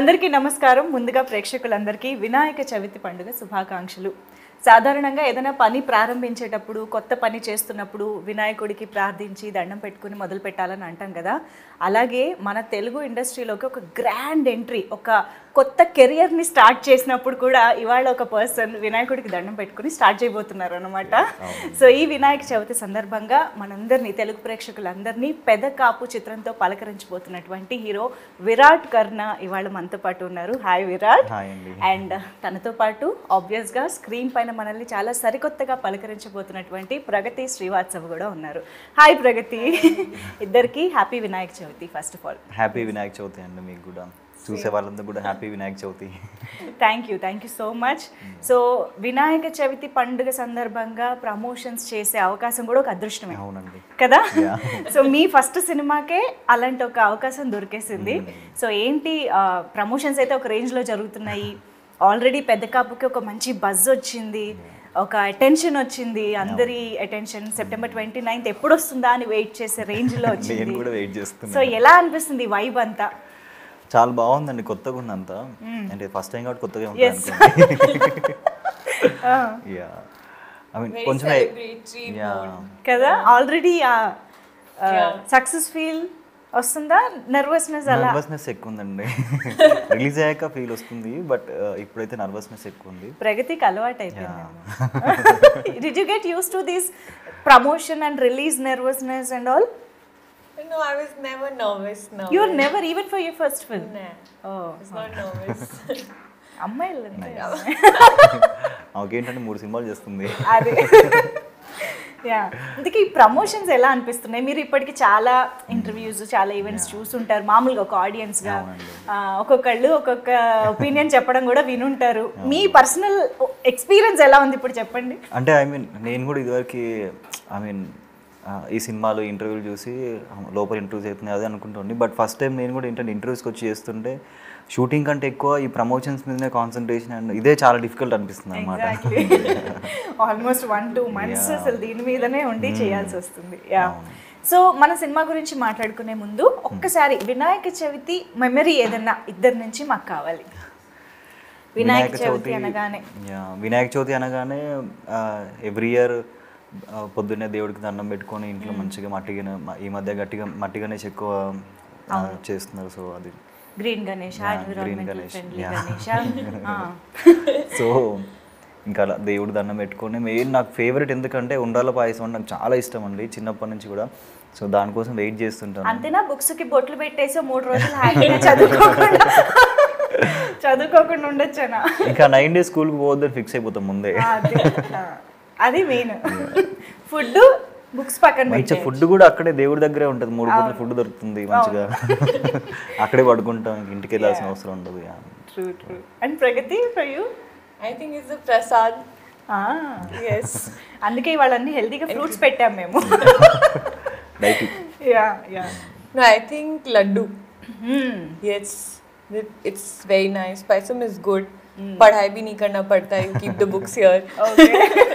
అందరికీ నమస్కారం ముందుగా ప్రేక్షకులందరికీ వినాయక చవితి పండుగ శుభాకాంక్షలు సాధారణంగా ఏదైనా పని ప్రారంభించేటప్పుడు కొత్త పని చేస్తున్నప్పుడు వినాయకుడికి ప్రార్థించి దండం పెట్టుకుని మొదలు పెట్టాలని అంటాం కదా అలాగే మన తెలుగు ఇండస్ట్రీలోకి ఒక గ్రాండ్ ఎంట్రీ ఒక కొత్త కెరియర్ని స్టార్ట్ చేసినప్పుడు కూడా ఇవాళ ఒక పర్సన్ వినాయకుడికి దండం పెట్టుకుని స్టార్ట్ చేయబోతున్నారు అనమాట సో ఈ వినాయక చవితి సందర్భంగా మనందరినీ తెలుగు ప్రేక్షకులందరినీ పెద కాపు చిత్రంతో పలకరించబోతున్నటువంటి హీరో విరాట్ కర్ణ ఇవాళ మనతో పాటు ఉన్నారు హాయ్ విరాట్ హాయ్ అండి అండ్ తనతో పాటు ఆబ్వియస్గా స్క్రీన్ పైన మనల్ని చాలా సరికొత్తగా పలకరించబోతున్నటువంటి ప్రగతి శ్రీవాత్సవ్ కూడా ఉన్నారు హాయ్ ప్రగతి ఇద్దరికి happy Vinayaka Chavithi first of all happy Vinayaka Chavithi అండి మీకు కూడా చూసే వాళ్ళందరూ కూడా happy Vinayaka Chavithi thank you thank you so much so Vinayaka Chavithi పండుగ సందర్భంగా ప్రమోషన్స్ చేసే అవకాశం కూడా ఒక అదృష్టమే అవునండి కదా Yeah. సో మీ ఫస్ట్ సినిమాకే అలాంటి ఒక అవకాశం దొరికేసింది సో ఏంటి ప్రమోషన్స్ అయితే ఒక రేంజ్లో జరుగుతున్నాయి ఆల్రెడీ పెద్ద కాపుకి ఒక మంచి బజ్ వచ్చింది ఒక అటెన్షన్ వచ్చింది అందరి అటెన్షన్ సెప్టెంబర్ ట్వంటీ నైన్త్ ఎప్పుడు వస్తుందా అని వెయిట్ చేసే రేంజ్లో నేను వచ్చింది కూడా వెయిట్ చేస్తున్నా సో ఎలా అనిపిస్తుంది వైబ్ అంతా చాలా బాగుందండి కొత్తగా ఉన్నంత అంటే ఫస్ట్ టైం కాబట్టి కొత్తగా Yes. ఉంటుంది యా ఐ మీన్ కొంచెం యా కదా ఆల్రెడీ సక్సెస్ ఫీల్ వస్తుందా నర్వస్నెస్ అలా నర్వస్నెస్ ఎక్కువ ఉందండి రిలీజ్ అయ్యాక ఫీల్ వస్తుంది బట్ ఇప్పుడైతే నర్వస్నెస్ ఎక్కువ ఉంది ప్రగతికి అలవాటు అయిపోయింది did you get used to this promotion and release nervousness and all No, I was never nervous now. You are never even for your first film Nah, oh I was not nervous. అమ్మాయిలు అంతే. మాకేంటంటే మూడు సినిమాలు చేస్తుంది అదే yeah అందుకే ఈ promotions ఎలా అనిపిస్తున్నాయి మీరు ఇప్పటికి చాలా ఇంటర్వ్యూస్ చాలా ఈవెంట్స్ చూసుంటారు మామూలుగా ఒక audience గా ఆ, ఒక్కొక్కళ్ళు ఒక్కొక్క ఒపీనియన్ చెప్పడం కూడా వినుంటారు మీ పర్సనల్ ఎక్స్పీరియన్స్ ఎలా ఉంది ఇప్పుడు చెప్పండి అంటే ఐ మీన్ నేను కూడా ఇదివరకు ఐ మీన్ ఈ సినిమాలు ఇంటర్వ్యూలు చూసి ఆ, లోపల ఇంటర్వ్యూస్ అవుతున్నాయి అదే అనుకుంటుంది బట్ ఫస్ట్ టైం నేను కూడా ఏంటంటే ఇంటర్వ్యూస్కి వచ్చి చేస్తుంటే షూటింగ్ కంటే ఎక్కువ ఈ ప్రమోషన్స్ మీదనే కాన్సన్ట్రేషన్ అండ్ ఇదే చాలా డిఫికల్ట్ అనిపిస్తుంది అనమాట ఆల్మోస్ట్ వన్ టూ మంత్స్ అసలు దీని మీదనే ఉండి చేయాల్సి వస్తుంది యా సో మన సినిమా గురించి మాట్లాడుకునే ముందు ఒక్కసారి వినాయక చవితి మెమరీ ఏదన్నా ఇద్దరి నుంచి మాకు కావాలి వినాయక చవితి అనగానే యా, వినాయక చవితి అనగానే ఎవ్రీ ఇయర్ పొద్దున్నే దేవుడికి దండం పెట్టుకొని ఇంట్లో మంచిగా మట్టిగా ఈ మధ్య గట్టిగా మట్టి గణేష్ ఎక్కువ ఆ, చేస్తున్నారు సో అది green Ganesh Yeah, environmental green Ganesh, friendly yeah. Ganesh so ఇంకా అలా దేవుడు దండం పెట్టుకొని మెయిన్ నాకు ఫేవరెట్ ఎందుకంటే ఉండాల పాయసం అంటే నాకు చాలా ఇష్టం అండి చిన్నప్పటి నుంచి కూడా సో దానికోసం వెయిట్ చేస్తుంటాను అంతేనా బుక్స్ కి బొట్లు పెట్టేసి మూడు రోజులు హ్యాపీగా చదువుకోకుండా చదువుకోకుండా ఉండొచ్చానా ఇంకా నైన్ డేస్ స్కూల్కి పోవద్దని ఫిక్స్ అయిపోతాం ముందే అది ఆ, అది మెయిన్ ఫుడ్ బుక్స్ పక్కన మంచిగా పెట్టే ఫుడ్ కూడా అక్కడే దేవుడి దగ్గరే ఉంటుంది మూడు పూటలు ఫుడ్ దొరుకుతుంది మంచిగా అక్కడే పడుకుంటాం ఇంక ఇంటికి వెళ్ళాల్సిన అవసరం ఉండదు yeah. True true and Pragathi for you I think it's a prasad. Yes. అందుకే వాళ్ళన్ని హెల్తీగా ఫ్రూట్స్ పెట్టాం మేము diet yeah yeah No, I think laddu. Yes, it, it's very nice. Paisam is good. पढ़ाई भी नहीं करना पड़ता है you keep the books here okay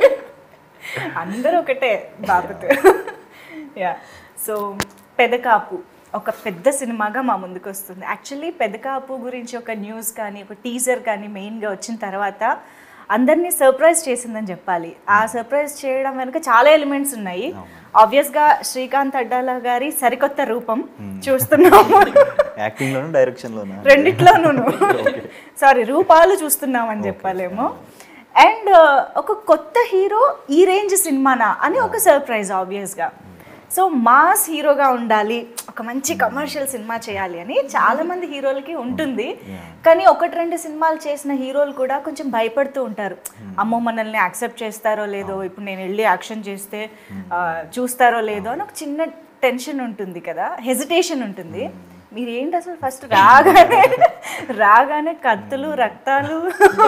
అందరూ ఒకటే బాబుతో యా సో పెదకాపు ఒక పెద్ద సినిమాగా మా ముందుకు వస్తుంది యాక్చువల్లీ పెదకాపు గురించి ఒక న్యూస్ కానీ ఒక టీజర్ కానీ మెయిన్గా వచ్చిన తర్వాత అందరినీ సర్ప్రైజ్ చేసిందని చెప్పాలి ఆ సర్ప్రైజ్ చేయడం వెనుక చాలా ఎలిమెంట్స్ ఉన్నాయి ఆబ్వియస్గా శ్రీకాంత్ అడ్డాల గారి సరికొత్త రూపం చూస్తున్నాము యాక్టింగ్లోనూ డైరెక్షన్లోనూ రెండిట్లోనూ సారీ రూపాలు చూస్తున్నామని చెప్పాలేమో అండ్ ఒక కొత్త హీరో ఈ రేంజ్ సినిమానా అని ఒక సర్ప్రైజ్ ఆబ్వియస్గా సో మాస్ హీరోగా ఉండాలి ఒక మంచి కమర్షియల్ సినిమా చేయాలి అని చాలా మంది హీరోలకి ఉంటుంది కానీ ఒకటి రెండు సినిమాలు చేసిన హీరోలు కూడా కొంచెం భయపడుతూ ఉంటారు అమ్మో మనల్ని యాక్సెప్ట్ చేస్తారో లేదో ఇప్పుడు నేను వెళ్ళి యాక్షన్ చేస్తే ఆ, చూస్తారో లేదో అని ఒక చిన్న టెన్షన్ ఉంటుంది కదా హెజిటేషన్ ఉంటుంది మీరు ఏంటి అసలు ఫస్ట్ రాగానే రాగానే కత్తులు రక్తాలు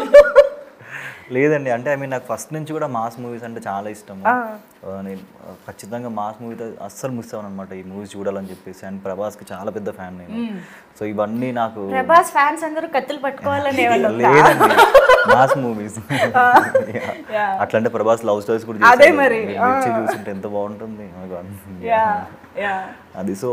లేదండి అంటే ఐ మీన్ నాకు ఫస్ట్ నుంచి కూడా మాస్ మూవీస్ అంటే చాలా ఇష్టం ఆ, నేను ఆ, ఖచ్చితంగా మాస్ మూవీతో అస్సలు మిస్ అవ్వను అనమాట ఈ మూవీస్ చూడాలని చెప్పేసి అండ్ ప్రభాస్కి చాలా పెద్ద ఫ్యాన్ నేను సో ఇవన్నీ నాకు ప్రభాస్ ఫ్యాన్స్ అందరూ కత్తులు పట్టుకోవాలని ఏమన్నా ఉందా? లేదండి మాస్ మూవీస్ అట్లంటే ప్రభాస్ లవ్ స్టోరీస్ కూడా అదే చేశారు. మరి, మీరు మిర్చి చూస్తుంటే ఎంత బాగుంటుంది Oh my God. Yeah yeah అది సో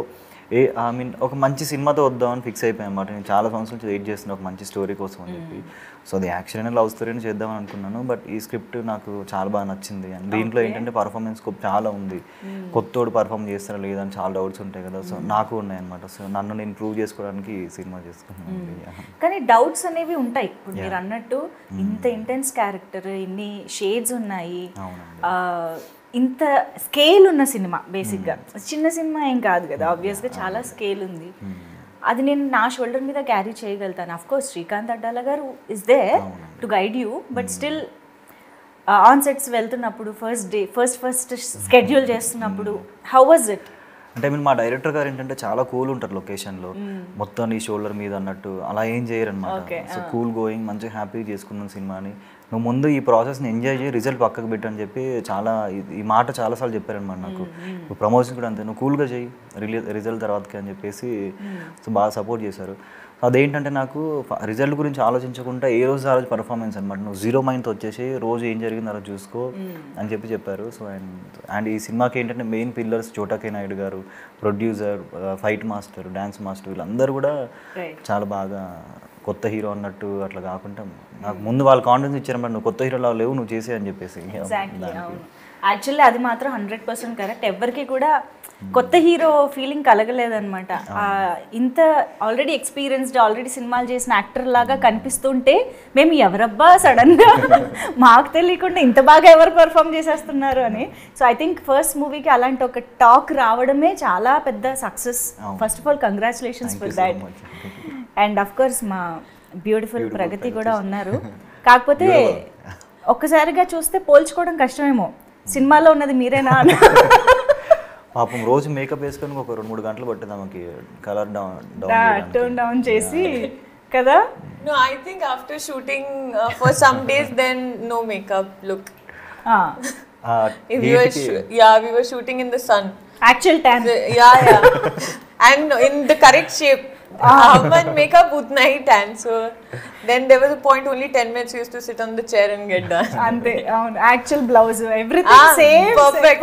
ఏ ఐ మీన్ ఒక మంచి సినిమాతో వద్దామని ఫిక్స్ అయిపోయాను అనమాట నేను చాలా సంవత్సరాల నుంచి వెయిట్ చేస్తున్నా ఒక మంచి స్టోరీ కోసం అని చెప్పి సో అది యాక్షన్ అయినా లవ్ స్టోరీ చేద్దామని అనుకున్నాను బట్ ఈ స్క్రిప్ట్ నాకు చాలా బాగా నచ్చింది అండ్ దీంట్లో ఏంటంటే పర్ఫార్మెన్స్ స్కోప్ చాలా ఉంది కొత్తోడు పర్ఫామ్ చేస్తారా లేదా అని చాలా డౌట్స్ ఉంటాయి కదా సో నాకు ఉన్నాయి అనమాట సో నన్ను నేను ప్రూవ్ చేసుకోవడానికి ఈ సినిమా చేసుకున్నాను Yeah. కానీ డౌట్స్ అనేవి ఉంటాయి ఇప్పుడు మీరు అన్నట్టు ఇంత ఇంటెన్స్ క్యారెక్టర్ ఇన్ని షేడ్స్ ఉన్నాయి అవునండి. ఆ, ఇంత స్కేల్ ఉన్న సినిమా బేసిక్గా చిన్న సినిమా ఏం కాదు కదా ఆబ్వియస్గా చాలా స్కేల్ ఉంది అది నేను నా షోల్డర్ మీద క్యారీ చేయగలుగుతాను of course Srikanth Addala garu is there to guide you but still on sets వెళ్తున్నప్పుడు first day first first schedule చేస్తున్నప్పుడు హౌ వాజ్ ఇట్ అంటే మీరు మా డైరెక్టర్ గారు ఏంటంటే చాలా కూల్ ఉంటారు లొకేషన్లో మొత్తం నీ షోల్డర్ మీద అన్నట్టు అలా ఏం చేయరు అనమాట సో కూల్ గోయింగ్ మంచిగా హ్యాపీగా చేసుకున్నాను సినిమాని నువ్వు ముందు ఈ ప్రాసెస్ని ఎంజాయ్ చేయి రిజల్ట్ పక్కకు పెట్టు అని చెప్పి చాలా ఇది- ఈ మాట చాలాసార్లు చెప్పారనమాట నాకు ఇప్పుడు ప్రమోషన్ కూడా అంతే నువ్వు కూల్గా చేయి రిలీ రిజల్ట్ తర్వాతకి అని చెప్పేసి సో బాగా సపోర్ట్ చేశారు అదేంటంటే నాకు రిజల్ట్ గురించి ఆలోచించకుండా ఏ రోజు ఆ రోజు పర్ఫార్మెన్స్ అనమాట నువ్వు జీరో మైండ్తో వచ్చేసి రోజు ఏం జరిగిందో అలా చూసుకో అని చెప్పి చెప్పారు సో అండ్ అండ్ ఈ సినిమాకి ఏంటంటే main pillars Chota K Naidu garu producer fight master dance master వీళ్ళందరూ కూడా Right. చాలా బాగా కొత్త హీరో అన్నట్టు అట్లా కాకుండా నాకు ముందు వాళ్ళు కాన్ఫిడెన్స్ ఇచ్చారన్నమాట నువ్వు కొత్త హీరోలా లేవు నువ్వు చేసే అని చెప్పేసి ఎగ్జాక్ట్లీ అవును యాక్చువల్లీ అది మాత్రం హండ్రెడ్ పర్సెంట్ కరెక్ట్ ఎవరికి కూడా కొత్త హీరో ఫీలింగ్ కలగలేదన్నమాట ఆ, ఇంత ఆల్రెడీ ఎక్స్పీరియన్స్డ్ ఆల్రెడీ సినిమాలు చేసిన యాక్టర్ లాగా కనిపిస్తుంటే మేము ఎవరబ్బా సడన్గా మాకు తెలియకుండా ఇంత బాగా ఎవరు పర్ఫామ్ చేసేస్తున్నారు అని సో ఐ థింక్ ఫస్ట్ మూవీకి అలాంటి ఒక టాక్ రావడమే చాలా పెద్ద success first of all congratulations for that and of course మా బ్యూటిఫుల్ ప్రగతి కూడా ఉన్నారు కాకపోతే ఒక్కసారిగా చూస్తే పోల్చుకోవడం కష్టమేమో సినిమాలో ఉన్నది మీరేనా అని పాపం రోజు మేకప్ వేసుకొని ఒక రెండు మూడు గంటలు పట్టింది ఆమెకి colour down down turn down చేసి కదా No, I think after shooting uh, for some days, then no makeup look. If we were shoo- yeah, we were shooting in the sun. Actual time The- yeah, yeah, and in the correct shape. How much makeup utna hi tan. So then there was a point only ten minutes we used to sit on the chair and get done. అంతే అవును actual blouse everything Ah, same perfect.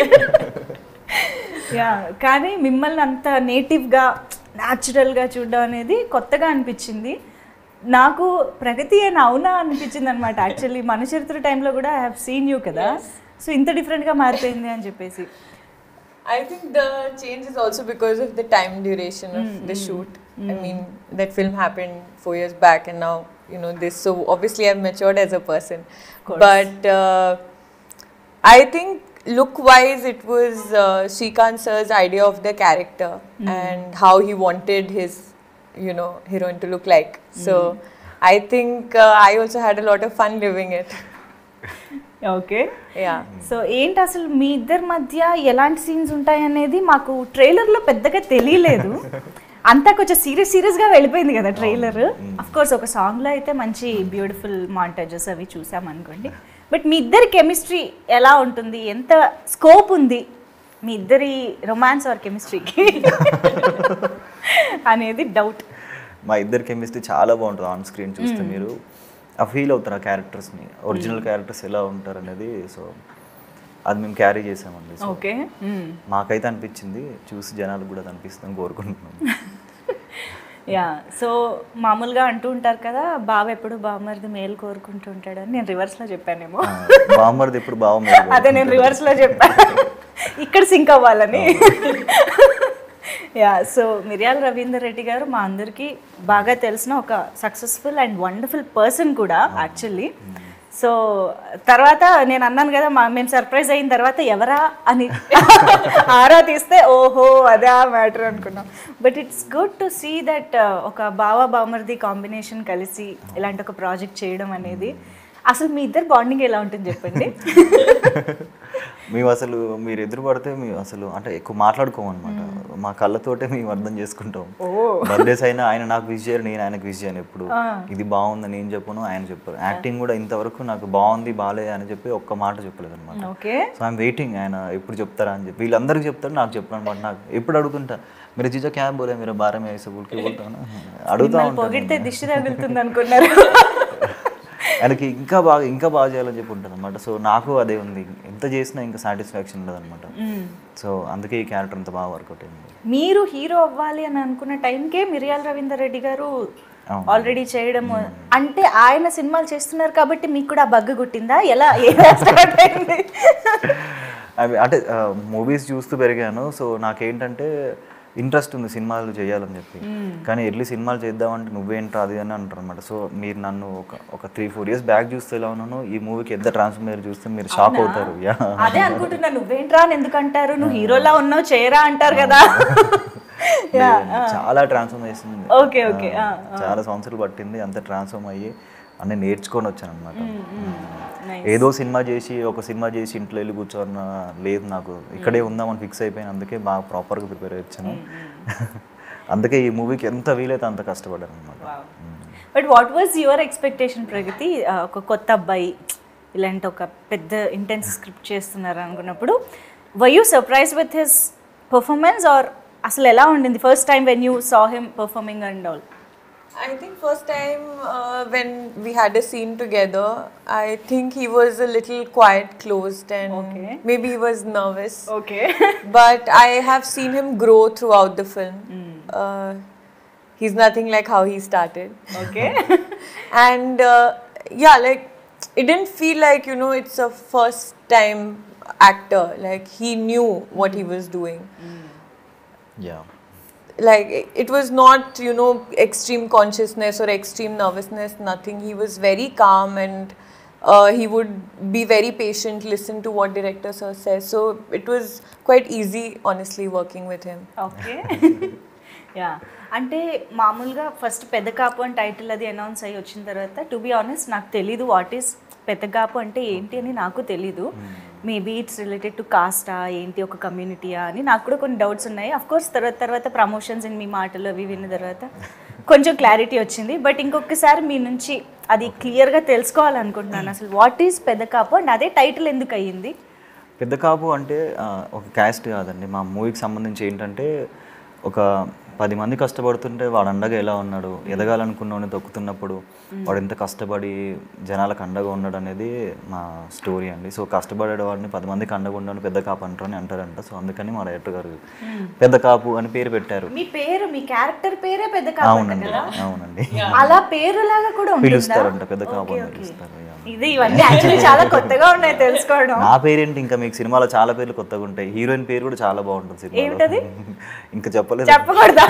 Yeah కానీ మిమ్మల్ని అంత నేటివ్గా న్యాచురల్గా చూడడం అనేది కొత్తగా అనిపించింది నాకు ప్రగతి అని అవునా అనిపించింది అనమాట యాక్చువల్లీ మన చరిత్ర టైంలో కూడా ఐ హ్యావ్ సీన్ యూ కదా సో ఇంత డిఫరెంట్గా మారిపోయింది అని చెప్పేసి I think the change is also because of the time duration of the shoot. I mean, that film happened four years back, and now you know this. So obviously, I've matured as a person. But uh, I think look-wise, it was uh, Shrikant sir's idea of the character and how he wanted his, you know, heroine to look like. So I think uh, I also had a lot of fun living it. Okay Yeah. So ఏంటి అసలు మీ ఇద్దరి మధ్య ఎలాంటి scenes ఉంటాయనేది మాకు ట్రైలర్లో పెద్దగా తెలియలేదు అంతా కొంచెం సీరియస్ సీరియస్గా వెళ్ళిపోయింది కదా ట్రైలర్ అఫ్ కోర్స్ ఒక సాంగ్లో అయితే మంచి బ్యూటిఫుల్ మాంటేజెస్ అవి చూసాం అనుకోండి బట్ మీ ఇద్దరి కెమిస్ట్రీ ఎలా ఉంటుంది ఎంత స్కోప్ ఉంది మీ ఇద్దరి రొమాన్స్ ఆర్ కెమిస్ట్రీకి అనేది డౌట్ మా ఇద్దరి కెమిస్ట్రీ చాలా బాగుంటుంది ఆన్ స్క్రీన్ చూస్తే మీరు ఆ ఫీల్ అవుతారు ఆ క్యారెక్టర్స్ని ఒరిజినల్ క్యారెక్టర్స్ ఎలా ఉంటారు అనేది సో అది మేము క్యారీ చేసామండి సో ఓకే మాకైతే అనిపించింది చూసి జనాలకు కూడా అది అనిపిస్తుందని కోరుకుంటున్నాం యా సో మామూలుగా అంటూ ఉంటారు కదా బావ ఎప్పుడు బావమరిది మేలు కోరుకుంటూ ఉంటాడని నేను రివర్స్లో చెప్పానేమో ఆ, బామ్మర్ది ఎప్పుడు బాగుంది అదే నేను రివర్స్ లో చెప్పాను ఇక్కడ సింక్ అవ్వాలని యా సో మిర్యాల రవీందర్ రెడ్డి గారు మా అందరికీ బాగా తెలిసిన ఒక సక్సెస్ఫుల్ అండ్ వండర్ఫుల్ పర్సన్ కూడా యాక్చువల్లీ సో తర్వాత నేను అన్నాను కదా మా మేము సర్ప్రైజ్ అయిన తర్వాత ఎవరా అని ఆరా తీస్తే ఓహో అదే మ్యాటర్ అనుకున్నాం but it's good to see that ఒక బావా బామర్ది కాంబినేషన్ కలిసి ఇలాంటి ఒక ప్రాజెక్ట్ చేయడం అనేది అసలు మీ ఇద్దరు బాండింగ్ ఎలా ఉంటుంది చెప్పండి మేము అసలు మీరు ఎదురు పడితే మేము అసలు అంటే ఎక్కువ మాట్లాడుకోమన్నమాట మా కళ్ళతోటే మేము అర్థం చేసుకుంటాం బర్త్డేస్ అయినా ఆయన నాకు విష్ చేయరు నేను ఆయనకు విష్ చేయను ఎప్పుడు ఇది బాగుందని నేను చెప్పను ఆయన చెప్పారు యాక్టింగ్ కూడా ఇంతవరకు నాకు బాగుంది బాగాలేదు అని చెప్పి ఒక్క మాట చెప్పలేదు అనమాట ఓకే సో ఐమ్ వెయిటింగ్ ఆయన ఎప్పుడు చెప్తారా అని చెప్పి వీళ్ళందరికీ చెప్తారు నాకు చెప్పను అనమాట నాకు ఎప్పుడు అడుగుతుంటా మీరు జీజా క్యాబ్ బోలే మీరు బారం వేసే బుల్కి పోతాను అడుగుతా మిమ్మల్ని ఉంటాను పొగిడితే దిష్టి తగులుతుంది అనుకున్నారు ఆయనకి ఇంకా బాగా ఇంకా బాగా చేయాలని చెప్పి ఉంటుంది అనమాట సో నాకు అదే ఉంది ఎంత చేసినా ఇంకా సాటిస్ఫాక్షన్ ఉండదు అనమాట సో అందుకే ఈ క్యారెక్టర్ అంత బాగా వర్కౌట్ అయింది మీరు హీరో అవ్వాలి అని అనుకున్న టైంకే మిరియాల రవీందర్ రెడ్డి గారు అవును. ఆల్రెడీ చేయడం అంటే ఆయన సినిమాలు చేస్తున్నారు కాబట్టి మీకు కూడా ఆ బగ్గు గుట్టిందా ఎలా ఎలా స్టార్ట్ అయింది అవి అంటే మూవీస్ చూస్తూ పెరిగాను సో నాకేంటంటే ఇంట్రెస్ట్ ఉంది సినిమాలు చేయాలని చెప్పి కానీ ఎర్లీ సినిమాలు చేద్దామంటే నువ్వేంట్రా అది అని అంటారు అనమాట సో మీరు నన్ను ఒక ఒక త్రీ ఫోర్ ఇయర్స్ బ్యాక్ చూస్తే ఎలా ఉన్నాను ఈ మూవీకి ఎంత ట్రాన్స్ఫర్ చూస్తే మీరు షాక్ అవుతారు యా అదే అనుకుంటున్నా నువ్వేంట్రా అని ఎందుకు అంటారు నువ్వు హీరోలా ఉన్నావు చేయరా అంటారు కదా లేదండి, చాలా ట్రాన్స్ఫర్మేషన్ Okay, okay. ఆ, చాలా సంవత్సరాలు పట్టింది అంత ట్రాన్స్ఫార్మ్ అయ్యి అన్నీ నేర్చుకొని వచ్చాను అనమాట ఏదో సినిమా చేసి ఒక సినిమా చేసి ఇంట్లో వెళ్ళి కూర్చోన్న లేదు నాకు ఇక్కడే ఉందామని ఫిక్స్ అయిపోయాను అందుకే బాగా ప్రాపర్గా ప్రిపేర్ అయ్యాను అందుకే ఈ మూవీకి ఎంత వీలైతే అంత కష్టపడ్డాను అనమాట but what was your expectation Pragathi ఆ, ఒక కొత్త అబ్బాయి ఇలాంటి ఒక పెద్ద ఇంటెన్స్ స్క్రిప్ట్ చేస్తున్నారు అనుకున్నప్పుడు why you surprise with his performance or అసలు ఎలా ఉండింది first time when you saw him performing and all I think first time uh, when we had a scene together, I think he was a little quiet, closed, and Okay. maybe he was nervous. Okay but I have seen him grow throughout the film. Uh, he's nothing like how he started. Okay and uh, yeah, like it didn't feel like you know it's a first time actor. Like he knew what he was doing. Yeah Like it- it was not you know extreme consciousness or extreme nervousness. Nothing. He was very calm and. Uh, he would be very patient, listen to what director sir says. So it was quite easy, honestly, working with him. Okay yeah అంటే మామూలుగా first పెద్ద కాపు అని title అది announce అయ్యి వచ్చిన తర్వాత to be honest నాకు తెలీదు వాట్ ఈస్ పెద్ద కాపు అంటే ఏంటి అని నాకు తెలీదు మేబీ ఇట్స్ రిలేటెడ్ టు కాస్టా ఏంటి ఒక కమ్యూనిటీయా అని నాకు కూడా కొన్ని డౌట్స్ ఉన్నాయి అఫ్ కోర్స్ తర్వాత తర్వాత ప్రమోషన్స్ ఇన్ మీ మాటలు అవి విన్న తర్వాత కొంచెం క్లారిటీ వచ్చింది బట్ ఇంకొకసారి మీ నుంచి అది క్లియర్గా తెలుసుకోవాలనుకుంటున్నాను అసలు వాట్ ఈస్ పెద్ద కాపు అండ్ అదే టైటిల్ ఎందుకు అయ్యింది పెద్ద కాపు అంటే ఆ, ఒక క్యాస్ట్ కాదండి మా మూవీకి సంబంధించి ఏంటంటే ఒక పది మంది కష్టపడుతుంటే వాడు అండగా ఎలా ఉన్నాడు ఎదగాలనుకున్నవాడిని తొక్కుతున్నప్పుడు వాడు ఎంత కష్టపడి జనాలకు అండగా ఉన్నాడు అనేది మా స్టోరీ అండి సో కష్టపడే వాడిని పది మందికి అండగా ఉండని పెద్ద కాపు అంటారు అని అంటారంట సో అందుకని మా డైరెక్టర్ గారు పెద్ద కాపు అని పేరు పెట్టారు మీ పేరు మీ క్యారెక్టర్ పేరే పెద్ద కాపు అంట అవునండి కదా అవునండి అలా పేరులాగా కూడా ఉంటుందా పిలుస్తారంట పెద్ద కాపు అని పిలుస్తారు యా. ఇది ఇవన్నీ యాక్చువల్లీ చాలా కొత్తగా ఉన్నాయి తెలుసుకోవడం నా పేరేంటి ఇంకా మీకు సినిమాలో చాలా పేర్లు కొత్తగా ఉంటాయి హీరోయిన్ పేరు కూడా చాలా బాగుంటుంది ఏమిటది? సినిమాలో ఇంకా చెప్పలేదు చెప్పకూడదా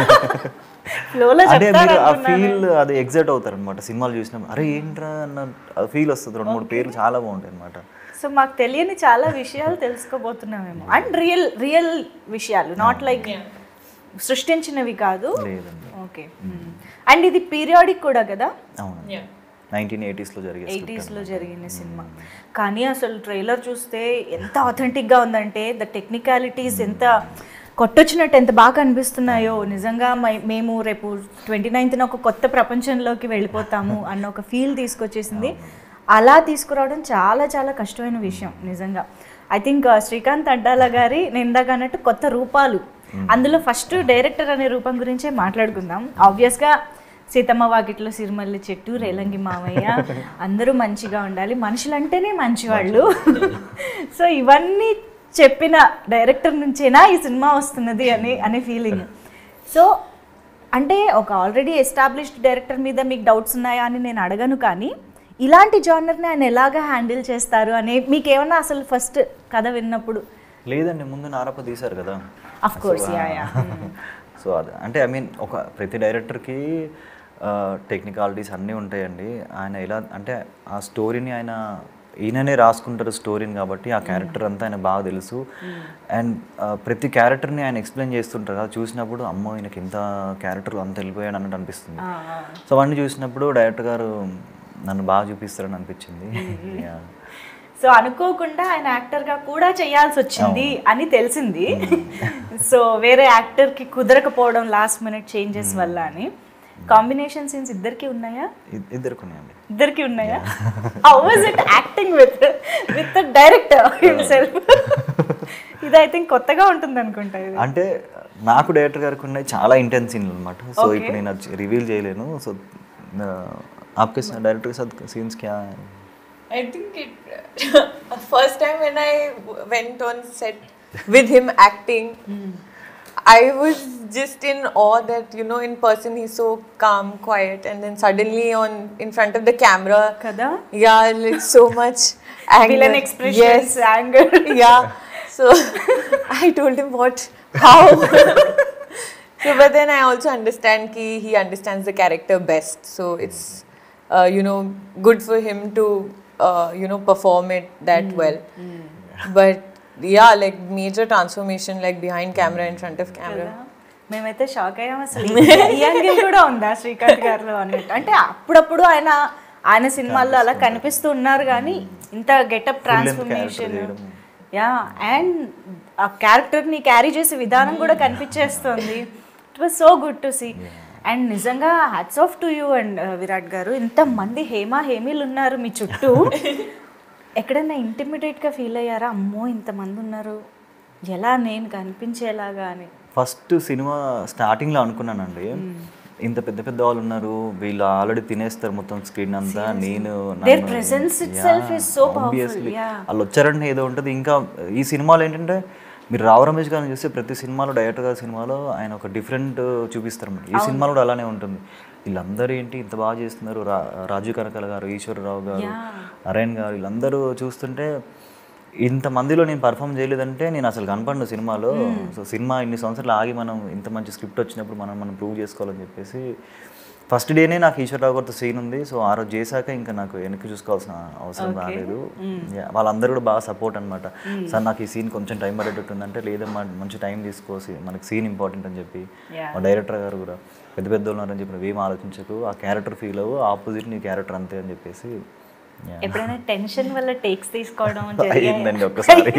ఫ్లోలో అంటే చెప్తారు మీరు ఆ అనుకున్నాను. ఫీల్ అది ఎగ్జైట్ అవుతారు అనమాట సినిమాలు చూసినప్పుడు అరే ఏంట్రా అన్న ఫీల్ వస్తుంది రెండు మూడు పేర్లు చాలా బాగుంటాయి అనమాట సో మాకు తెలియని చాలా విషయాలు తెలుసుకోబోతున్నామేమో అండ్ రియల్ రియల్ విషయాలు నాట్ లైక్ సృష్టించినవి కాదు లేదండి ఓకే అండ్ ఇది పీరియాడిక్ కూడా కదా అవునండి నైన్టీన్ ఎయిటీస్లో జరిగే script ఎయిటీస్లో జరిగిన సినిమా కానీ అసలు ట్రైలర్ చూస్తే ఎంత అథెంటిక్గా ఉందంటే ద టెక్నికాలిటీస్ ఎంత కొట్టొచ్చినట్టు ఎంత బాగా అనిపిస్తున్నాయో నిజంగా మై- మేము రేపు ట్వంటీ నైన్త్న ఒక కొత్త ప్రపంచంలోకి వెళ్ళిపోతాము అన్న ఒక ఫీల్ తీసుకొచ్చేసింది అలా తీసుకురావడం చాలా చాలా కష్టమైన విషయం నిజంగా ఐ థింక్ శ్రీకాంత్ అడ్డాల గారి నేను ఇందాక అన్నట్టు కొత్త రూపాలు అందులో ఫస్ట్ డైరెక్టర్ అనే రూపం గురించే మాట్లాడుకుందాం ఆబ్వియస్గా సీతమ్మ వాకిట్లో సిరిమల్లి చెట్టు రేలంగి మామయ్య అందరూ మంచిగా ఉండాలి మనుషులంటేనే మంచివాళ్ళు సో ఇవన్నీ చెప్పిన డైరెక్టర్ నుంచేనా ఈ సినిమా వస్తున్నది అని అనే ఫీలింగ్ సో అంటే ఒక ఆల్రెడీ ఎస్టాబ్లిష్డ్ డైరెక్టర్ మీద మీకు డౌట్స్ ఉన్నాయా అని నేను అడగను కానీ ఇలాంటి జానర్ని ఆయన ఎలాగ హ్యాండిల్ చేస్తారు అని మీకు ఏమన్నా అసలు ఫస్ట్ కథ విన్నప్పుడు లేదండి ముందు నారప్ప తీశారు కదా of course yeah yeah so అది అంటే ఐ మీన్ ఒక ప్రతి డైరెక్టర్కి టెక్నికాలిటీస్ అన్నీ ఉంటాయండి ఆయన ఎలా అంటే ఆ స్టోరీని ఆయన ఈయననే రాసుకుంటారు స్టోరీని కాబట్టి ఆ క్యారెక్టర్ అంతా ఆయన బాగా తెలుసు అండ్ ప్రతి క్యారెక్టర్ని ఆయన ఎక్స్ప్లెయిన్ చేస్తుంటారు కదా చూసినప్పుడు అమ్మో ఈయనకి ఇంత క్యారెక్టర్ అంత వెళ్ళిపోయాడు అన్నట్టు అనిపిస్తుంది సో అవన్నీ చూసినప్పుడు డైరెక్టర్ గారు నన్ను బాగా చూపిస్తారని అనిపించింది Yeah. సో అనుకోకుండా ఆయన యాక్టర్గా కూడా చేయాల్సి వచ్చింది అని తెలిసింది సో వేరే యాక్టర్కి కుదరకపోవడం లాస్ట్ మినిట్ చేంజెస్ వల్ల అని కాంబినేషన్ సీన్స్ ఇద్దరికి ఉన్నాయా ఇద్- ఇద్దరుకున్నాయండి ఇద్దరికి ఉన్నాయా how was it acting with with director himself ఇది ఐ థింక్ కొత్తగా ఉంటుంది అనుకుంటా ఇది అంటే నాకు డైరెక్టర్ గారికి ఉన్నాయి చాలా ఇంటెన్స్ సీన్లు అనమాట సో ఇప్పుడు నేను రివీల్ చేయలేను సో आपके डायरेक्टर के साथ सीन्स क्या है I think it first time when I w- went on set with him acting, I was just in awe that you know in person he's so calm, quiet, and then suddenly on in front of the camera, కదా yeah, like so much anger. Villain expressions anger yeah. So I told him what, how. so, but then I also understand ki he understands the character best. So it's uh, you know good for him to uh, you know perform it that well. But yeah, like major transformation like behind camera in front of camera. మేమైతే shock అయ్యాం అసలు ఈ angle కూడా ఉందా శ్రీకాంత్ గారిలో అన్నట్టు అంటే అప్పుడప్పుడు ఆయన ఆయన సినిమాల్లో అలా కనిపిస్తూ ఉన్నారు కానీ ఇంత గెటప్ ట్రాన్స్ఫర్మేషన్ చేయడం. యా అండ్ ఆ క్యారెక్టర్ ని క్యారీ చేసే విధానం కూడా కనిపించేస్తుంది it was so good to see and నిజంగా hats off to you and Virat garu ఇంతమంది హేమ హేమీలు ఉన్నారు మీ చుట్టూ ఎక్కడైనా ఇంటిమిడేట్ గా ఫీల్ అయ్యారా అమ్మో ఇంతమంది ఉన్నారు ఎలా నేను కనిపించేలాగా అని ఫస్ట్ సినిమా స్టార్టింగ్లో అనుకున్నానండి ఇంత పెద్ద పెద్ద వాళ్ళు ఉన్నారు వీళ్ళు ఆల్రెడీ తినేస్తారు మొత్తం స్క్రీన్ అంతా నేను Their నన్ను- presence Yeah, itself is so powerful, obviously. yeah. వాళ్ళు వచ్చారంటే ఏదో ఉంటుంది ఇంకా ఈ సినిమాలో ఏంటంటే మీరు రావు రమేష్ గారిని చూస్తే ప్రతి సినిమాలో డైరెక్టర్ గారి సినిమాలో ఆయన ఒక డిఫరెంట్ చూపిస్తారు అన్నమాట. ఈ సినిమాలో కూడా అలానే ఉంటుంది వీళ్ళందరూ ఏంటి ఇంత బాగా చేస్తున్నారు రా రాజు కనకల గారు ఈశ్వరరావు గారు అరేణ్ గారు వీళ్ళందరూ చూస్తుంటే ఇంతమందిలో నేను పర్ఫామ్ చేయలేదంటే నేను అసలు కనపడను సినిమాలో సో సినిమా ఇన్ని సంవత్సరాలు ఆగి మనం ఇంత మంచి స్క్రిప్ట్ వచ్చినప్పుడు మనం మనం ప్రూవ్ చేసుకోవాలని చెప్పేసి ఫస్ట్ డేనే నాకు ఈశ్వరరావు గారితో సీన్ ఉంది సో ఆ రోజు చేశాక ఇంకా నాకు వెనక్కి చూసుకోవాల్సిన అవసరం రాలేదు Yeah, వాళ్ళందరూ కూడా బాగా సపోర్ట్ అనమాట సార్ నాకు ఈ సీన్ కొంచెం టైం పడేటట్టు ఉందంటే లేదమ్మా మంచి టైం తీసుకోసి మనకి సీన్ ఇంపార్టెంట్ అని చెప్పి Yeah. మా డైరెక్టర్ గారు కూడా పెద్ద పెద్ద ఉన్నారని చెప్పి ఏం ఆలోచించకు ఆ క్యారెక్టర్ ఫీల్ అవ్వు ఆపోజిట్ నీ క్యారెక్టర్ అంతే అని చెప్పేసి yeah. ఎప్పుడైనా టెన్షన్ వల్ల టేక్స్ తీసుకోవడం అయ్యిందండి ఒకసారి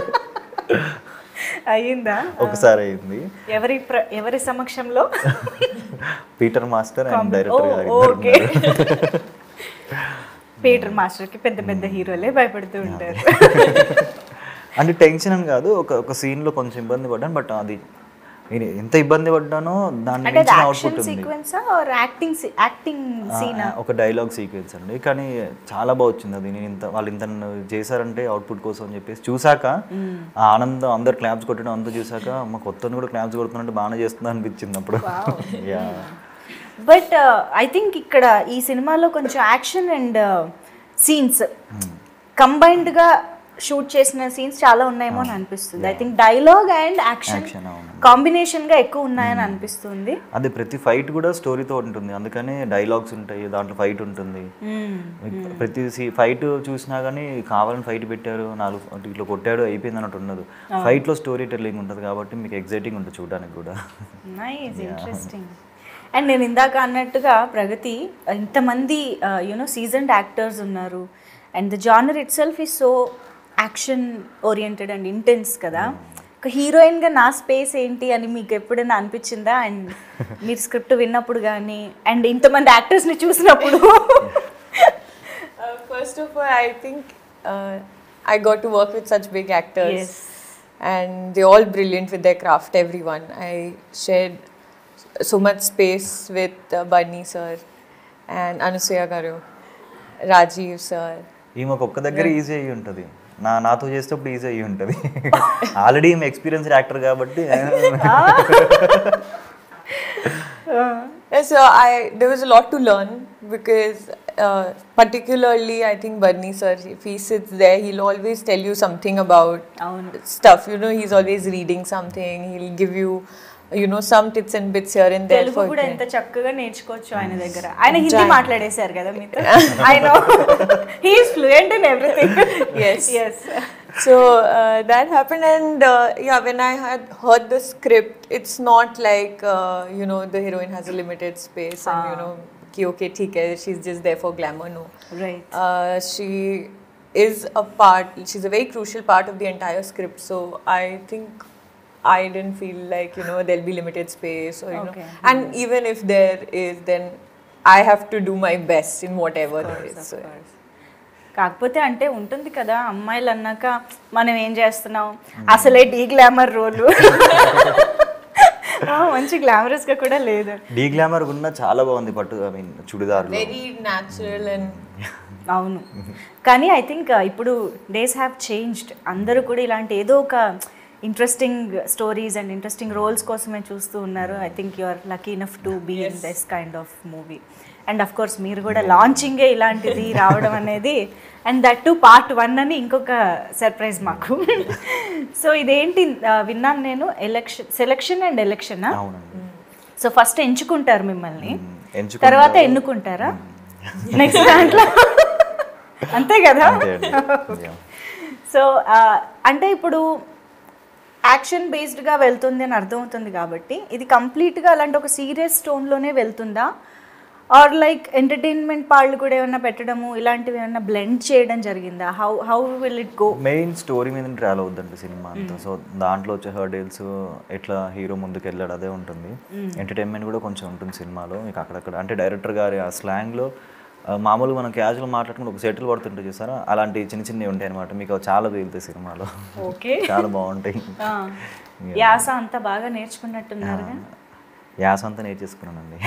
అయ్యిందా ఒకసారి అయింది ఎవరి ప్ర- ఎవరి సమక్షంలో పీటర్ మాస్టర్ అండ్ ఓ, డైరెక్టర్ గారు ఓకే ఇద్దరు ఉన్నారు. పీటర్ మాస్టర్ కి పెద్ద పెద్ద హీరోలే భయపడుతూ ఉంటారు అంటే టెన్షన్ అని కాదు ఒక ఒక scene లో కొంచెం ఇబ్బంది పడ్డాను బట్ అది నేను ఎంత ఇబ్బంది పడ్డానో దాని అంటే అది మించిన యాక్షన్ అవుట్పుట్ ఉంది సీక్వెన్సా ఆర్ యాక్టింగ్ యాక్టింగ్ సీన్ ఆ, ఒక డైలాగ్ సీక్వెన్స్ అండి కానీ చాలా బాగా వచ్చింది అది నేను ఇంత వాళ్ళు ఇంత చేశారంటే అవుట్పుట్ కోసం అని చెప్పేసి చూసాక ఆ ఆనందం అందరు క్లాప్స్ కొట్టడం అంతా చూసాక మా కొత్త కూడా క్లాప్స్ కొడుతున్నట్టు బాగానే చేస్తుందా అనిపించింది అప్పుడు యా బట్ ఐ థింక్ ఇక్కడ ఈ సినిమాలో కొంచెం యాక్షన్ అండ్ సీన్స్ కంబైన్డ్ గా షూట్ చేసిన సీన్స్ చాలా ఉన్నాయేమో అని అనిపిస్తుంది I think dialogue and action Action, అవును. కాంబినేషన్ గా ఎక్కువ ఉన్నాయని అనిపిస్తుంది అది ప్రతి ఫైట్ కూడా స్టోరీతో ఉంటుంది అందుకనే డైలాగ్స్ ఉంటాయి దాంట్లో ఫైట్ ఉంటుంది ప్రతి ఫైట్ చూసినా కానీ కావాలని ఫైట్ పెట్టారు నాలుగు ఇట్లా కొట్టాడు అయిపోయింది అన్నట్టు ఉండదు ఫైట్లో స్టోరీ టెల్లింగ్ ఉంటుంది కాబట్టి మీకు ఎగ్జైటింగ్ ఉంటుంది చూడడానికి కూడా నైస్ ఇంట్రెస్టింగ్ అండ్ నేను ఇందాక అన్నట్టుగా ప్రగతి ఇంతమంది యునో సీజన్డ్ యాక్టర్స్ ఉన్నారు and the genre itself is so action oriented and intense కదా ఒక హీరోయిన్గా నా స్పేస్ ఏంటి అని మీకు ఎప్పుడైనా అనిపించిందా అండ్ మీరు స్క్రిప్ట్ విన్నప్పుడు కానీ అండ్ ఇంతమంది యాక్టర్స్ని చూసినప్పుడు Uh, first of all, I think uh, I got to work with such big actors. Yes. And they're all brilliant with their craft, everyone. I shared so much space with uh, Barney sir and Anusuya Garu, Rajiv sir. ఈమె ఒక్క దగ్గర easy అయ్యి ఉంటుంది నా నాతో చేసేటప్పుడు easy అయ్యి ఉంటుంది ఆల్రెడీ ఈమె ఎక్స్పీరియన్స్డ్ యాక్టర్ కాబట్టి Yeah, so I there was a lot to learn because uh, particularly I think Barney sir, if he sits there, he'll always tell you something about అవును stuff. You know, he's always reading something. He'll give you, you know, some tips and bits here and there. Telugu For కూడా ఎంత చక్కగా నేర్చుకోవచ్చు ఆయన దగ్గర ఆయన హిందీ మాట్లాడేశారు కదా మీతో I know he's fluent in everything Yes. Yes so uh, that happened, and uh, yeah, when I had heard the script, it's not like uh, you know the heroine has a limited space and you know, ki okay, theek hai, she's just there for glamour. No, right uh, she is a part. She's a very crucial part of the entire script. So I think I didn't feel like you know there'll be limited space or you Okay. know, and even if there is, then I have to do my best in whatever there is. So, కాకపోతే అంటే ఉంటుంది కదా అమ్మాయిలు అన్నాక మనం ఏం చేస్తున్నాం అసలే డీ గ్లామర్ రోలు మంచి గ్లామరస్ గా కూడా లేదు డీ గ్లామర్ ఉన్న చాలా బాగుంది పట్టు ఐ మీన్ చుడిదార్లో Very natural and అవును కానీ ఐ థింక్ ఇప్పుడు డేస్ హ్యావ్ చేంజ్డ్ అందరూ కూడా ఇలాంటి ఏదో ఒక interesting stories and interesting roles కోసమే చూస్తూ ఉన్నారు I think you are lucky enough to be in this kind of movie and of course మీరు కూడా లాంచింగే ఇలాంటిది రావడం అనేది and that to part one అని ఇంకొక సర్ప్రైజ్ మాకు సో ఇదేంటి ఆ, విన్నాను నేను ఎలక్షన్ సెలక్షన్ అండ్ ఎలక్షనా అవునండి సో ఫస్ట్ ఎంచుకుంటారు మిమ్మల్ని ఎంచుకుంటారు. తర్వాత ఎన్నుకుంటారా నెక్స్ట్ దాంట్లో అంతే కదా అంతే అండి Yeah. సో అంటే ఇప్పుడు యాక్షన్ బేస్డ్గా వెళ్తుంది అని అర్థమవుతుంది కాబట్టి ఇది కంప్లీట్గా అలాంటి ఒక సీరియస్ టోన్లోనే వెళ్తుందా ఆర్ లైక్ ఎంటర్టైన్మెంట్ పాళ్ళు కూడా ఏమైనా పెట్టడము ఇలాంటివి ఏమైనా బ్లెండ్ చేయడం జరిగిందా how how will it go main story మీద ట్రావెల్ అవుద్దండి సినిమా అంతా సో దాంట్లో వచ్చే హర్డేల్స్ ఎట్లా హీరో ముందుకు వెళ్ళాడు అదే ఉంటుంది ఎంటర్టైన్మెంట్ కూడా కొంచెం ఉంటుంది సినిమాలో మీకు అక్కడక్కడ అంటే డైరెక్టర్ గారి ఆ స్లాంగ్లో మామూలుగా మనం క్యాజువల్ మాట్లాడుకుని ఒక సెటిల్ పడుతుంటే చూసారా అలాంటి చిన్న చిన్నవి ఉంటాయి అనమాట మీకు అవి చాలా వెళ్తాయి సినిమాలో ఓకే చాలా బాగుంటాయి యాస అంతా బాగా నేర్చుకున్నట్టున్నారుగా యాస అంతా నేర్చేసుకున్నానండి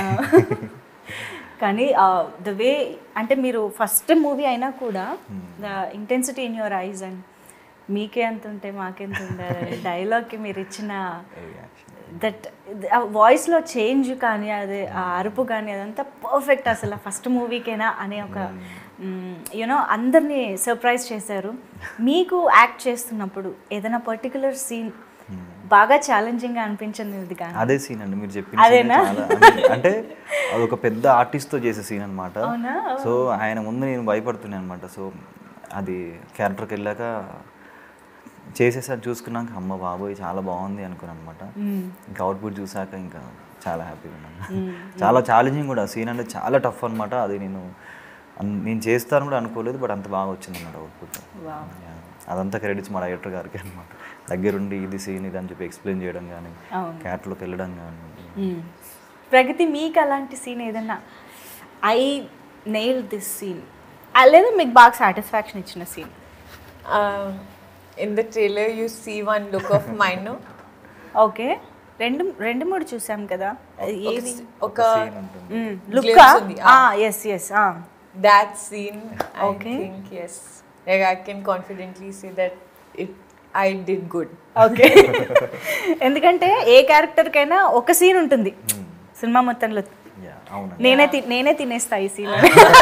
కానీ ద వే అంటే మీరు ఫస్ట్ మూవీ అయినా కూడా the intensity in your eyes and మీకే ఎంత ఉంటే మాకెంత ఉండాలి డైలాగ్కి మీరు ఇచ్చిన దట్ ఆ వాయిస్లో చేంజ్ కానీ అదే ఆ అరుపు కానీ అదంతా పర్ఫెక్ట్ అసలు ఫస్ట్ మూవీకేనా అనే ఒక యూనో అందరినీ సర్ప్రైజ్ చేశారు మీకు యాక్ట్ చేస్తున్నప్పుడు ఏదైనా పర్టికులర్ సీన్ బాగా ఛాలెంజింగ్గా అనిపించింది ఇది కానీ అదే సీన్ అండి మీరు చెప్పింది అదేనా? చాలా I mean, అంటే అది ఒక పెద్ద ఆర్టిస్ట్తో చేసే సీన్ అనమాట అవునా? సో ఆయన ముందు నేను భయపడుతున్నాను అనమాట సో అది క్యారెక్టర్కి వెళ్ళాక చేసేసారి చూసుకున్నాక అమ్మ బాబోయ్ చాలా బాగుంది అనుకున్నాను అనమాట ఇంకా అవుట్పుట్ చూసాక ఇంకా చాలా హ్యాపీగా ఉన్నాను చాలా ఛాలెంజింగ్ కూడా సీన్ అంటే చాలా టఫ్ అనమాట అది నేను అన్- నేను చేస్తాను కూడా అనుకోలేదు బట్ అంత బాగా వచ్చింది అనమాట అవుట్పుట్ అదంతా క్రెడిట్స్ మా డైరెక్టర్ గారికి అనమాట దగ్గరుండి ఇది సీన్ ఇది అని చెప్పి ఎక్స్ప్లెయిన్ చేయడం కానీ అవును. క్యాట్లోకి వెళ్ళడం కానీ మ్మ్. ప్రగతి మీకు అలాంటి సీన్ ఏదన్నా ఐ నెయిల్ దిస్ సీన్ లేదా మీకు బాగా సాటిస్ఫాక్షన్ ఇచ్చిన scene um, in the trailer you see one look of mine no? Okay రెండు రెండు మూడు చూసాం కదా ఏది ఒక లుక్ glimpse ఉంది, yes yes that scene i Okay. think yes like i can confidently say that it i did good okay ఎందుకంటే ఏ క్యారెక్టర్కైనా ఒక సీన్ ఉంటుంది సినిమా మొత్తంలో యా అవునండి నేనే తి- నేనే తినేస్తా ఈ సీన్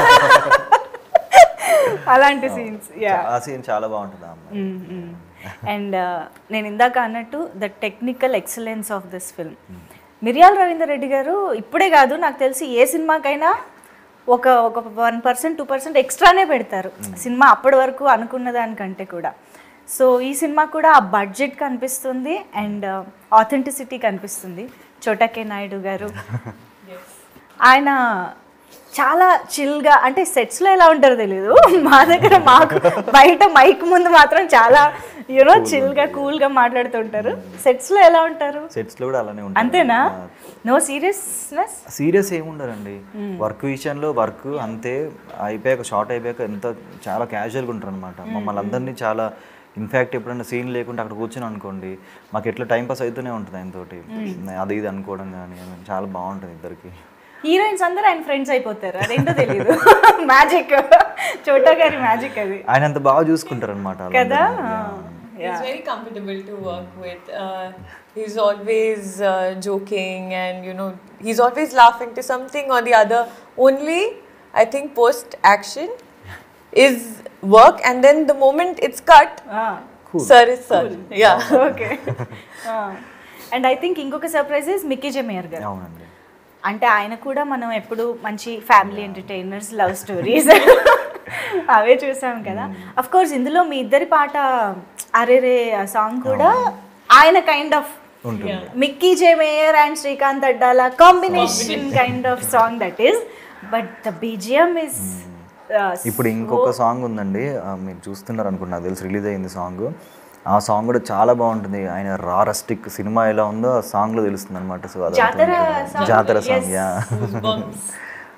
అలాంటి సీన్స్ యా ఆ సీన్ చాలా బాగుంటుంది ఆ అమ్మాయి అండ్ నేను ఇందాక అన్నట్టు the technical excellence of this film Miriyala Ravinder Reddy గారు ఇప్పుడే కాదు నాకు తెలిసి ఏ సినిమాకైనా ఒక ఒక వన్ పర్సెంట్ టూ పర్సెంట్ ఎక్స్ట్రానే పెడతారు సినిమా అప్పటి వరకు అనుకున్న దానికంటే కూడా సో ఈ సినిమా కూడా ఆ బడ్జెట్ కనిపిస్తుంది అండ్ ఆథెంటిసిటీ కనిపిస్తుంది చోటకే నాయుడు గారు ఆయన చాలా చిల్గా అంటే సెట్స్లో ఎలా ఉంటారో తెలియదు మా దగ్గర మాకు బయట మైక్ ముందు మాత్రం చాలా యూనో చిల్గా కూల్గా మాట్లాడుతుంటారు సెట్స్లో ఎలా ఉంటారు సెట్స్లో కూడా అలానే ఉంటుంది అంతేనా నో సీరియస్నెస్ సీరియస్ ఏముండరండి వర్క్ విషయంలో వర్క్ అంతే అయిపోయాక షార్ట్ అయిపోయాక ఎంత చాలా క్యాజువల్గా ఉంటారు అనమాట మమ్మల్ని అందరినీ చాలా ఇన్ఫ్యాక్ట్ ఎప్పుడైనా సీన్ లేకుండా అక్కడ కూర్చొని అనుకోండి మాకు ఎట్లా టైం పాస్ అవుతూనే ఉంటుంది ఆయనతోటి అది ఇది అనుకోవడం కానీ చాలా బాగుంటుంది ఇద్దరికి హీరోయిన్స్ అందరూ ఆయన ఫ్రెండ్స్ అయిపోతారు అదేంటో తెలియదు మ్యాజిక్ చోటా గారి మ్యాజిక్ అది ఆయన అంత బాగా చూసుకుంటారు అనమాట కదా He's very comfortable to work with. Uh, he's always uh, joking and you know he's always laughing to something or the other. Only I think post action is work and then the moment it's cut, sir is sir. Yeah. Okay and I think ఇంకొక surprise is Mickey J Meyer garu అవునండి అంటే ఆయన కూడా మనం ఎప్పుడు మంచి family entertainers love stories అవే చూసాం కదా అఫ్ కోర్స్ ఇందులో మీ ఇద్దరి పాట అరేరే ఆ సాంగ్ కూడా ఆయన kind of Mickey J Meyer and Srikanth Addala combination kind of song that is but the BGM is ఇప్పుడు ఇంకొక సాంగ్ ఉందండి ఆ, మీరు చూస్తున్నారు అనుకుంటున్నా నాకు తెలిసి రిలీజ్ అయింది సాంగ్ ఆ సాంగ్ కూడా చాలా బాగుంటుంది ఆయన రారస్టిక్ సినిమా ఎలా ఉందో ఆ సాంగ్ లో తెలుస్తుంది అనమాట సో అది జాతర అర్థమవుతుంది. song? Jatara Yes. Song yeah Goosebumps.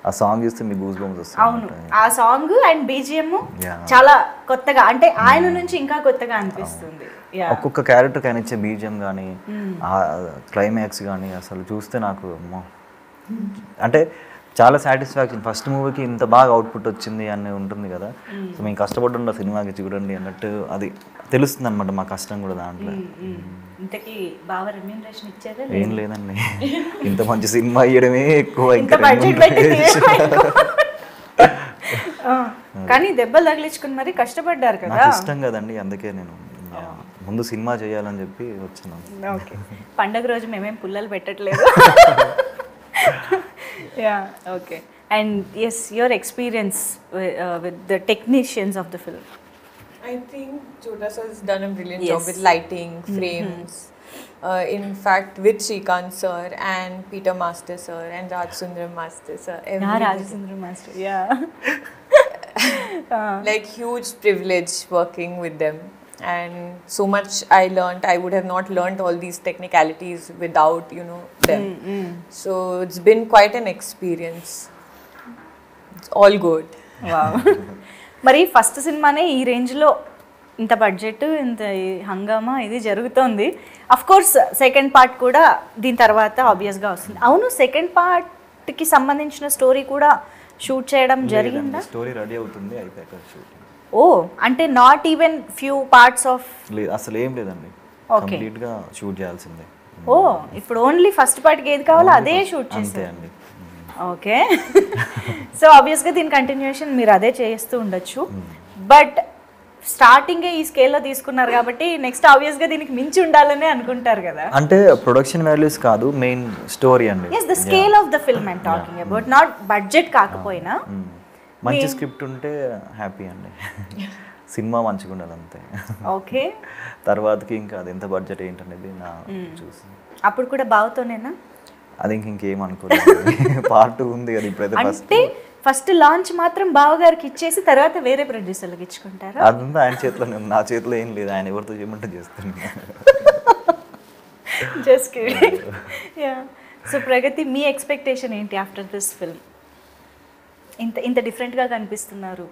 ఆ సాంగ్ చూస్తే మీకు గూస్ బంప్స్ అవును వస్తాయి ఆ సాంగ్ అండ్ బీజిఎం Yeah. చాలా కొత్తగా అంటే ఆయన నుంచి ఇంకా కొత్తగా అనిపిస్తుంది యా ఒక్కొక్క క్యారెక్టర్ కానీ ఇచ్చే బీజిఎం కానీ ఆ క్లైమాక్స్ కానీ అసలు చూస్తే నాకు అమ్మో. అంటే చాలా సాటిస్ఫాక్షన్ ఫస్ట్ మూవీకి ఇంత బాగా అవుట్పుట్ వచ్చింది అని ఉంటుంది కదా సో మేము కష్టపడుండ సినిమాకి చూడండి అన్నట్టు అది తెలుస్తుంది అనమాట మా కష్టం కూడా దాంట్లో ఇంతకీ బాగా రెమ్యూనరేషన్ ఇచ్చారా ఏం లేదండి ఇంత మంచి సినిమా ఇయ్యడమే ఎక్కువ ఇంత ఇంకా బడ్జెట్ పెట్టి remuneration. తీయడం. ఆ, కానీ దెబ్బలు తగిలించుకుని మరి కష్టపడ్డారు కదా నాకు ఇష్టం కదండి అందుకే నేను యా, ముందు సినిమా చేయాలని చెప్పి వచ్చినాను ఓకే పండగ రోజు మేమేం పుల్లలు పెట్టట్లేదు yeah okay and yes your experience with the technicians of the film I think Chota sir has done a brilliant job with lighting, frames. Uh, in fact, with Shrikant sir and Peter Master sir and Raj Sundaram Master sir, everybody- Rajachandra master yeah like huge privilege working with them and so much i learned i would have not learned all these technicalities without you know them so it's been quite an experience it's all good wow మరి first సినిమానే ఈ రేంజ్లో ఇంత budget ఇంత ఈ హంగామా ఇది జరుగుతోంది అఫ్ కోర్స్ సెకండ్ పార్ట్ కూడా దీని తర్వాత ఆబ్వియస్గా వస్తుంది అవును సెకండ్ పార్ట్కి సంబంధించిన స్టోరీ కూడా షూట్ చేయడం జరిగిందా స్టోరీ రెడీ అవుతుంది అయిపోయాక షూటింగ్ ఓ అంటే not even few parts of లేదు అసలు ఏం లేదండి Okay. కంప్లీట్ గా షూట్ చేయాల్సిందే ఓ ఇప్పుడు ఓన్లీ ఫస్ట్ పార్ట్కి ఏది కావాలో అదే షూట్ అంతే చేశారు అండి ఓకే సో ఆబ్వియస్గా దీని కంటిన్యూషన్ మీరు అదే చేస్తూ ఉండొచ్చు బట్ స్టార్టింగే ఈ స్కేల్లో తీసుకున్నారు కాబట్టి నెక్స్ట్ ఆబ్వియస్గా దీనికి మించి ఉండాలని అనుకుంటారు కదా అంటే ప్రొడక్షన్ వాల్యూస్ కాదు మెయిన్ స్టోరీ అండి yes the scale of the film and talking about not budget కాకపోయినా మ్మ్. మంచి స్క్రిప్ట్ ఉంటే హ్యాపీ అండి సినిమా మంచిగా ఉండాలి అంతే ఓకే తర్వాతకి ఇంకా అది ఎంత బడ్జెట్ ఏంటనేది నా చూసి అప్పుడు కూడా బావుతోనేనా అది ఇంక ఇంకేం అనుకోలేదు పార్ట్ ఉంది అది ఇప్పుడైతే ఫస్ట్ అంటే ఫస్ట్ లాంచ్ మాత్రం బావగారికి ఇచ్చేసి తర్వాత వేరే ప్రొడ్యూసర్లకు ఇచ్చుకుంటారా అదంతా ఆయన చేతిలోనే ఉంది నా చేతిలో ఏం లేదు ఆయన ఎవరితో చేయమంటే చేస్తుంది జస్ట్ యా సో ప్రగతి మీ ఎక్స్పెక్టేషన్ ఏంటి ఆఫ్టర్ దిస్ ఫిల్మ్ ఇంత ఇంత డిఫరెంట్గా కనిపిస్తున్నారు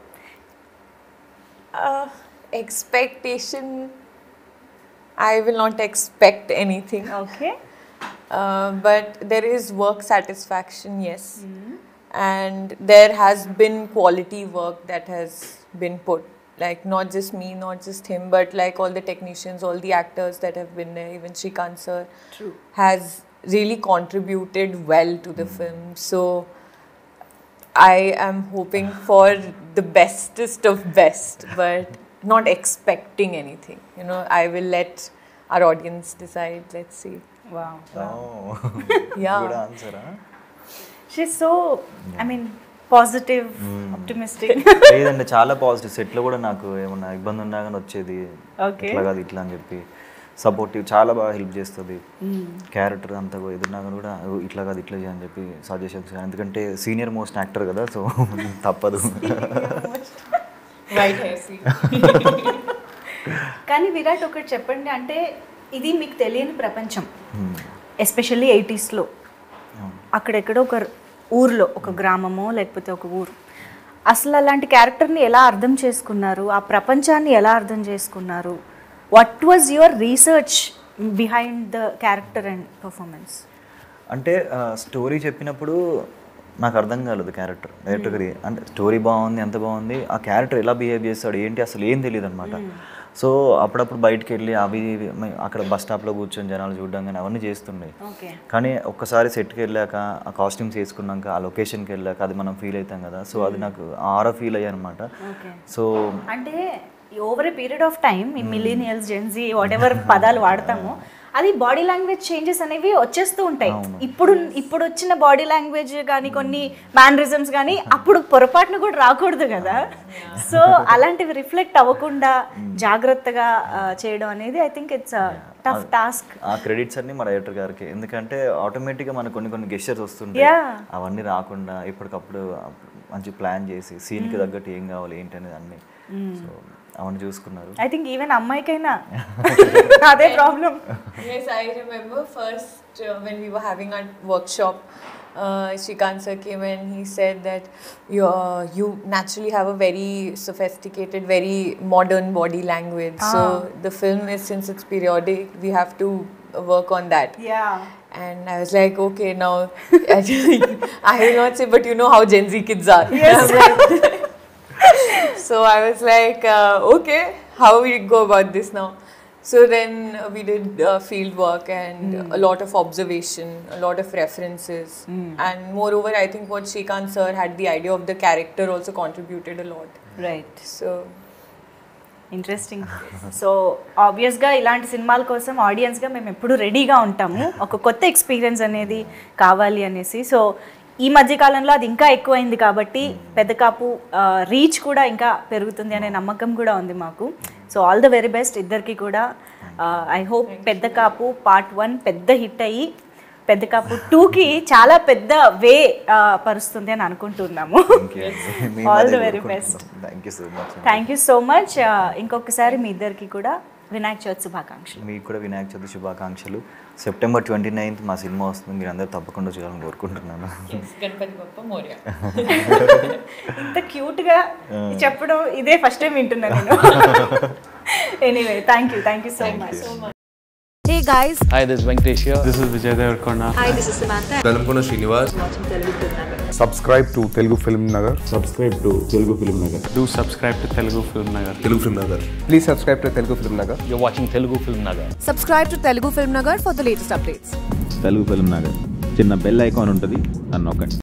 uh, expectation i will not expect anything okay Uh, but there is work satisfaction, yes. And there has been quality work that has been put. Like, not just me, not just him, but like all the technicians, all the actors that have been there, even Shrikant sir True. has really contributed well to the film. So, I am hoping for the bestest of best, but not expecting anything. You know, I will let our audience decide. Let's see. Wow Yeah. Good ఆన్సరా she so I mean positive optimistic లేదండి చాలా positive సెట్లో కూడా నాకు ఏమన్నా ఇబ్బంది ఉన్నా కానీ వచ్చేది Okay. ఇట్లా కాదు ఇట్లా అని చెప్పి సపోర్టివ్ చాలా బాగా హెల్ప్ చేస్తుంది క్యారెక్టర్ అంతా కూడా ఎదురున్నా కానీ కూడా "ఓ, ఇట్లా కాదు ఇట్లా చేయని చెప్పి సజెషన్స్ ఎందుకంటే సీనియర్ మోస్ట్ యాక్టర్ కదా సో తప్పదు Right hair, see. కానీ విరాట్ ఒకటి చెప్పండి అంటే ఇది మీకు తెలియని ప్రపంచం ఎస్పెషల్లీ ఎయిటీస్లో అక్కడెక్కడో ఒక ఊర్లో ఒక గ్రామమో లేకపోతే ఒక ఊరు అసలు అలాంటి క్యారెక్టర్ని ఎలా అర్థం చేసుకున్నారు ఆ ప్రపంచాన్ని ఎలా అర్థం చేసుకున్నారు what was your research behind the character and performance అంటే స్టోరీ చెప్పినప్పుడు నాకు అర్థం కాలేదు క్యారెక్టర్ డైరెక్టర్కి అంటే స్టోరీ బాగుంది ఎంత బాగుంది ఆ క్యారెక్టర్ ఎలా బిహేవ్ చేస్తాడు ఏంటి అసలు ఏం తెలియదు అనమాట సో అప్పుడప్పుడు బయటికి వెళ్ళి అవి ఇవి మ- అక్కడ బస్ స్టాప్లో కూర్చొని జనాలు చూడడం కానీ అవన్నీ చేస్తుండే ఓకే కానీ ఒక్కసారి సెట్కి వెళ్ళాక ఆ కాస్ట్యూమ్స్ వేసుకున్నాక ఆ లొకేషన్కి వెళ్ళాక అది మనం ఫీల్ అవుతాం కదా సో అది నాకు ఆరా ఫీల్ అయ్యా అనమాట ఓకే సో అంటే over a period of time ఈ మిలీనియల్స్ జెన్జీ వాట్ ఎవర్ పదాలు వాడతామో అది బాడీ లాంగ్వేజ్ చేంజెస్ అనేవి వచ్చేస్తూ ఉంటాయి ఇప్పుడు ఇప్పుడు వచ్చిన బాడీ లాంగ్వేజ్ కానీ కొన్ని మ్యానరిజమ్స్ కానీ అప్పుడు పొరపాటున కూడా రాకూడదు కదా సో అలాంటివి రిఫ్లెక్ట్ అవ్వకుండా జాగ్రత్తగా ఆ, చేయడం అనేది I think it's tough task ఆ క్రెడిట్స్ అన్ని మా డైరెక్టర్ గారికి ఎందుకంటే ఆటోమేటిక్గా మనకు కొన్ని కొన్ని గెస్టర్స్ వస్తుంటాయి Yeah. అవన్నీ రాకుండా ఎప్పటికప్పుడు మంచి ప్లాన్ చేసి సీన్కి తగ్గట్టు ఏం కావాలి ఏంటి అనేది అన్ని సో అవన్నీ చూసుకున్నారు ఐ థింక్ ఈవెన్ అమ్మాయికైనా అదే problem yes, I remember first uh, when we were having our workshop. uh, Shrikant sir came and he said that you, uh, you naturally have a very sophisticated, very modern body language. So the film is, since it's periodic, we have to work on that. Yeah And I was like, okay, now I will not say, but you know how Gen Z kids are. I'm like- so I was like, uh, okay, how we go about this now? So then uh, we did uh, field work and a lot of observation, a lot of references, and moreover, I think what Shrikant sir had the idea of the character also contributed a lot. Right So interesting so ఆబ్వియస్గా ఇలాంటి సినిమాల కోసం ఆడియన్స్గా మేము ఎప్పుడు రెడీగా ఉంటాము ఒక కొత్త ఎక్స్పీరియన్స్ అనేది కావాలి అనేసి సో ఈ మధ్య కాలంలో అది ఇంకా ఎక్కువైంది కాబట్టి పెద్ద కాపు రీచ్ కూడా ఇంకా పెరుగుతుంది అనే నమ్మకం కూడా ఉంది మాకు so all the very best ఇద్దరికి కూడా I hope Pedda Kapu part one పెద్ద హిట్ అయ్యి పెద్ద కాపు టూకి చాలా పెద్ద వే పరుస్తుంది అని అనుకుంటున్నాము all the very best thank you so much thank you so much ఇంకొకసారి మీ ఇద్దరికి కూడా వినాయక చవితి శుభాకాంక్షలు మీకు కూడా వినాయక చవితి శుభాకాంక్షలు సెప్టెంబర్ ట్వంటీ నైన్త్ మా సినిమా వస్తుంది మీరు అందరూ తప్పకుండా చూడాలని కోరుకుంటున్నాను yes, Ganpati Bappa Moria. ఇంత క్యూట్గా చెప్పడం ఇదే ఫస్ట్ టైం వింటున్నా నేను anyway thank you thank you so much Hey guys, Hi, this is Venkatesh here. This is Vijay Devarkonda. hi, this is Samantha. Velankonda Srinivas subscribe to Telugu Film Nagar. Subscribe to Telugu Film Nagar. Do subscribe to Telugu Film Nagar. Telugu film Nagar Please subscribe to Telugu Film Nagar. You're watching Telugu Film Nagar. Subscribe to Telugu Film Nagar for the latest updates. Telugu film Nagar చిన్న bell icon ఉంటుంది అని నొక్కండి